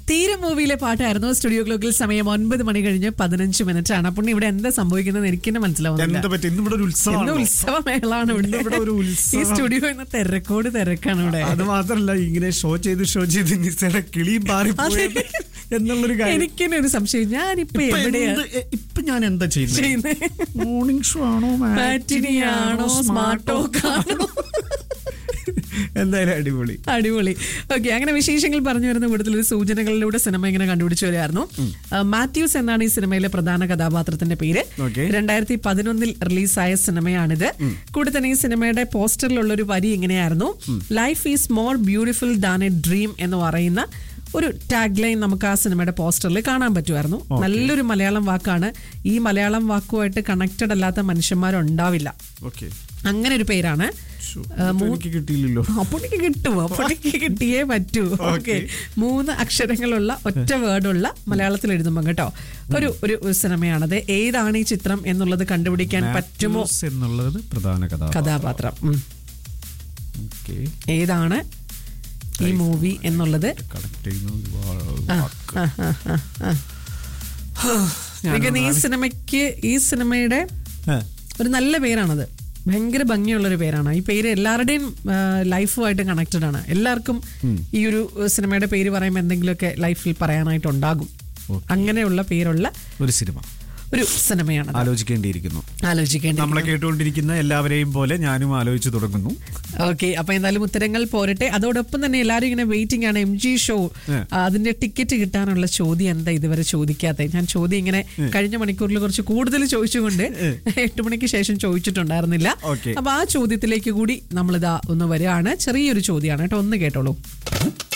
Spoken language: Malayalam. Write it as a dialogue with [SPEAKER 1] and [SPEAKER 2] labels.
[SPEAKER 1] തീരം മൂവിയിലെ പാട്ടായിരുന്നു സ്റ്റുഡിയോ ക്ലോക്കിൽ സമയം ഒൻപത് മണി കഴിഞ്ഞ് പതിനഞ്ച് മിനിറ്റ് ആണ് അപ്പോൾ ഇവിടെ എന്താ സംഭവിക്കുന്നത് എനിക്ക് തന്നെ മനസ്സിലാവുന്നില്ല
[SPEAKER 2] എന്താ പറ്റി ഇന്ന് ഇവിടെ ഒരു
[SPEAKER 1] ഇന്ന്
[SPEAKER 2] ഉത്സവമാണ്
[SPEAKER 1] ഉത്സവമേളാണ്
[SPEAKER 2] ഇന്ന് ഇവിടെ ഒരു
[SPEAKER 1] ഇവിടെ
[SPEAKER 2] ഉത്സവം.
[SPEAKER 1] ഈ സ്റ്റുഡിയോ ഇന്ന് തിരക്കോട് തിരക്കാണ് ഇവിടെ
[SPEAKER 2] അത് മാത്രല്ല ഇങ്ങനെ ഷോ ചെയ്ത് ഷോ ചെയ്ത് നിസയുടെ കിളിയും പാറിപ്പോയി
[SPEAKER 1] അതെ.
[SPEAKER 2] എന്നുള്ളൊരു കാര്യം
[SPEAKER 1] എനിക്ക് ഒരു സംശയം ഞാനിപ്പോ
[SPEAKER 2] ഇപ്പൊ
[SPEAKER 1] എവിടെയാ
[SPEAKER 2] എന്ത്- എ- ഇപ്പൊ ഞാൻ എന്താ ചെയ്യുന്നത്
[SPEAKER 1] ചെയ്യുന്നത്
[SPEAKER 2] മോർണിംഗ് ഷോ ആണോ
[SPEAKER 1] മാറ്റിനിയാണോ സ്മാർട്ടോ കാണോ
[SPEAKER 2] എന്തായാലും അടിപൊളി
[SPEAKER 1] അടിപൊളി ഓക്കെ അങ്ങനെ വിശേഷങ്ങൾ പറഞ്ഞു വരുന്ന കൂട്ടത്തിൽ ഒരു സൂചനകളിലൂടെ സിനിമ ഇങ്ങനെ കണ്ടുപിടിച്ചു വരികയായിരുന്നു ആ, മാത്യൂസ് എന്നാണ് ഈ സിനിമയിലെ പ്രധാന കഥാപാത്രത്തിന്റെ പേര്
[SPEAKER 2] Okay.
[SPEAKER 1] രണ്ടായിരത്തി പതിനൊന്നിൽ റിലീസായ സിനിമയാണിത് കൂടെ തന്നെ ഈ സിനിമയുടെ പോസ്റ്ററിലുള്ള ഒരു വരി ഇങ്ങനെയായിരുന്നു life is more beautiful than a dream എന്ന് പറയുന്ന ഒരു ടാഗ് ലൈൻ നമുക്ക് ആ സിനിമയുടെ പോസ്റ്ററിൽ കാണാൻ പറ്റുമായിരുന്നു നല്ലൊരു മലയാളം വാക്കാണ് ഈ മലയാളം വാക്കുമായിട്ട് കണക്റ്റഡ് അല്ലാത്ത മനുഷ്യന്മാരുണ്ടാവില്ല
[SPEAKER 2] ഓക്കെ
[SPEAKER 1] അങ്ങനെ ഒരു പേരാണ് ആ, മൂ-
[SPEAKER 2] എനിക്ക് കിട്ടിയില്ലല്ലോ
[SPEAKER 1] അപ്പോഴേക്ക് കിട്ടുമോ അപ്പോഴേക്ക് കിട്ടിയേ പറ്റൂ ഓക്കെ മൂന്ന് അക്ഷരങ്ങളുള്ള ഒറ്റ വേർഡുള്ള മലയാളത്തിൽ എഴുതുമ്പോൾ കേട്ടോ ഒരു ഒരു സിനിമയാണത് ഏതാണ് ഈ ചിത്രം എന്നുള്ളത് കണ്ടുപിടിക്കാൻ പറ്റുമോ
[SPEAKER 2] മാത്യൂസ് എന്നുള്ളത് പ്രധാന കഥ
[SPEAKER 1] കഥാപാത്രം ഉം.
[SPEAKER 2] ഓക്കെ
[SPEAKER 1] ഏതാണ് ഈ മൂവി എന്നുള്ളത്
[SPEAKER 2] കണക്ട് ചെയ്യുന്ന ഒരുപാട്
[SPEAKER 1] ആ,
[SPEAKER 2] വാക്ക്.
[SPEAKER 1] ആ, ആ, ആ, ആ. എനിക്ക് ഈ സിനിമയ്ക്ക് ഈ സിനിമയുടെ
[SPEAKER 2] ആ,
[SPEAKER 1] ഒരു നല്ല പേരാണത് ഭയങ്കര ഭംഗിയുള്ള ഒരു പേരാണ് ഈ പേര് എല്ലാവരുടെയും ആ, ലൈഫുമായിട്ട് കണക്റ്റഡ് ആണ് എല്ലാവർക്കും ഈ ഒരു സിനിമയുടെ പേര് പറയുമ്പോൾ എന്തെങ്കിലുമൊക്കെ ലൈഫിൽ പറയാനായിട്ടുണ്ടാകും
[SPEAKER 2] Okay.
[SPEAKER 1] അങ്ങനെയുള്ള പേരുള്ള
[SPEAKER 2] ഒരു സിനിമ
[SPEAKER 1] ഒരു സിനിമയാണ്
[SPEAKER 2] ആലോചിക്കേണ്ടിയിരിക്കുന്നു
[SPEAKER 1] ആലോചിക്കേണ്ടത്
[SPEAKER 2] നമ്മളെ കേട്ടുകൊണ്ടിരിക്കുന്ന എല്ലാവരെയും പോലെ ഞാനും ആലോചിച്ചു തുടങ്ങുന്നു
[SPEAKER 1] ഓക്കെ അപ്പൊ എന്തായാലും ഉത്തരങ്ങൾ പോരട്ടെ അതോടൊപ്പം തന്നെ എല്ലാവരും ഇങ്ങനെ വെയിറ്റിംഗ് ആണ് എം ജി ഷോ
[SPEAKER 2] ഏ.
[SPEAKER 1] അതിന്റെ ടിക്കറ്റ് കിട്ടാനുള്ള ചോദ്യം എന്താ ഇതുവരെ ചോദിക്കാത്ത ഞാൻ ചോദ്യം ഇങ്ങനെ കഴിഞ്ഞ മണിക്കൂറിൽ കുറച്ച് കൂടുതൽ ചോദിച്ചുകൊണ്ട് എട്ട് മണിക്ക് ശേഷം ചോദിച്ചിട്ടുണ്ടായിരുന്നില്ല
[SPEAKER 2] Okay.
[SPEAKER 1] അപ്പൊ ആ ചോദ്യത്തിലേക്ക് കൂടി നമ്മളിതാ ഒന്ന് വരികയാണ് ചെറിയൊരു ചോദ്യമാണ് കേട്ടോ ഒന്ന് കേട്ടോളൂ